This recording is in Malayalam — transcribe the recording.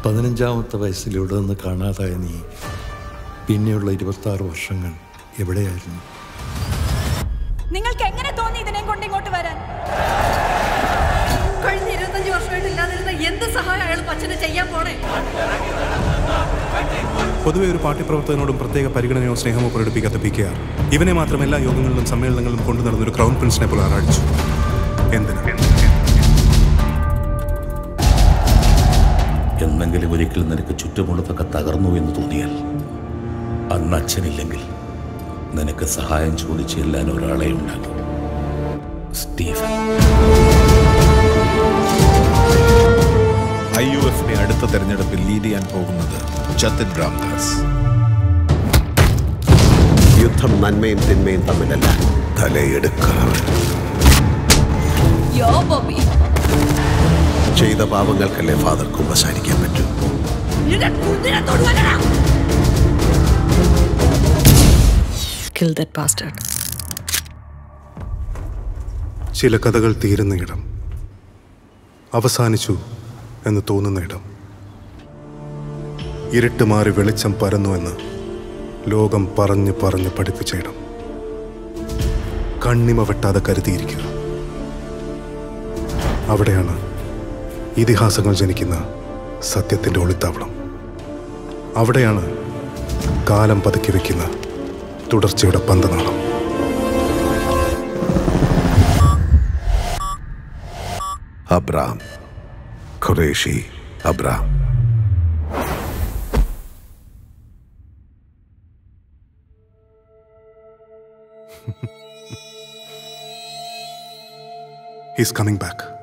പതിനഞ്ചാമത്തെ വയസ്സിൽ ഇവിടെ നിന്ന് കാണാതായ നീ പിന്നെയുള്ള ഇരുപത്താറ് വർഷങ്ങൾ എവിടെയായിരുന്നു നിങ്ങൾക്ക് എങ്ങനെ തോന്നി ഇതിനെ കൊണ്ട് ഇങ്ങോട്ട് വരാൻ കഴിഞ്ഞ ഇരുപത്തഞ്ച് വർഷമായിട്ട് ഇല്ലാതിരുന്ന എന്ത് സഹായം അയാൾ അച്ഛന് ചെയ്യാൻ പോണേ പൊതുവെ ഒരു പാർട്ടി പ്രവർത്തകനോടും പ്രത്യേക പരിഗണനയോ സ്നേഹമോ പ്രകടിപ്പിക്കാത്ത പി കെ ആർ ഇവനെ മാത്രം എല്ലാ യോഗങ്ങളിലും സമ്മേളനങ്ങളിലും കൊണ്ടു നടന്നൊരു ക്രൗൺ പ്രിൻസിനെ പോലെ ആറാടിച്ചു എന്തിന് എന്നെങ്കിലും ഒരിക്കൽ നിനക്ക് ചുറ്റുമുള്ളതൊക്കെ തകർന്നു എന്ന് തോന്നിയാൽ അന്ന് അച്ഛനില്ലെങ്കിൽ നിനക്ക് സഹായം ചോദിച്ചു ചെല്ലാൻ ഒരാളെ ഉണ്ടാകും സ്റ്റീഫൻ ഐ യു എഫിനെ അടുത്ത തെരഞ്ഞെടുപ്പിൽ ലീഡ് ചെയ്യാൻ പോകുന്നത് ജതിൻ രാംദാസ് യുദ്ധം നന്മയും തിന്മയും തമ്മിലല്ല തലയെടുക്കണം യോ ബോബി ചെയ്ത പാപങ്ങൾക്കല്ലേ ഫാദർ കുമ്പസാരിക്കാൻ പറ്റൂ നിന്റെ കുഞ്ഞിനെ തൊടുവല്ലടാ. Kill that bastard. ചില കഥകൾ തീരുന്ന ഇടം അവസാനിച്ചു എന്ന് തോന്നുന്ന ഇടം ഇരുട്ട് മാറി വെളിച്ചം പരന്നുവെന്ന് ലോകം പറഞ്ഞു പറഞ്ഞ് പഠിപ്പിച്ച ഇടം കണ്ണിമ വെട്ടാതെ കരുതിയിരിക്കുക അവിടെയാണ് ഇതിഹാസങ്ങൾ ജനിക്കുന്ന സത്യത്തിൻ്റെ ഒളിത്താവളം അവിടെയാണ് കാലം പതുക്കി വെക്കുന്ന തുടർച്ചയുടെ പന്തനാളം Abram Qureshi Abram He's coming back.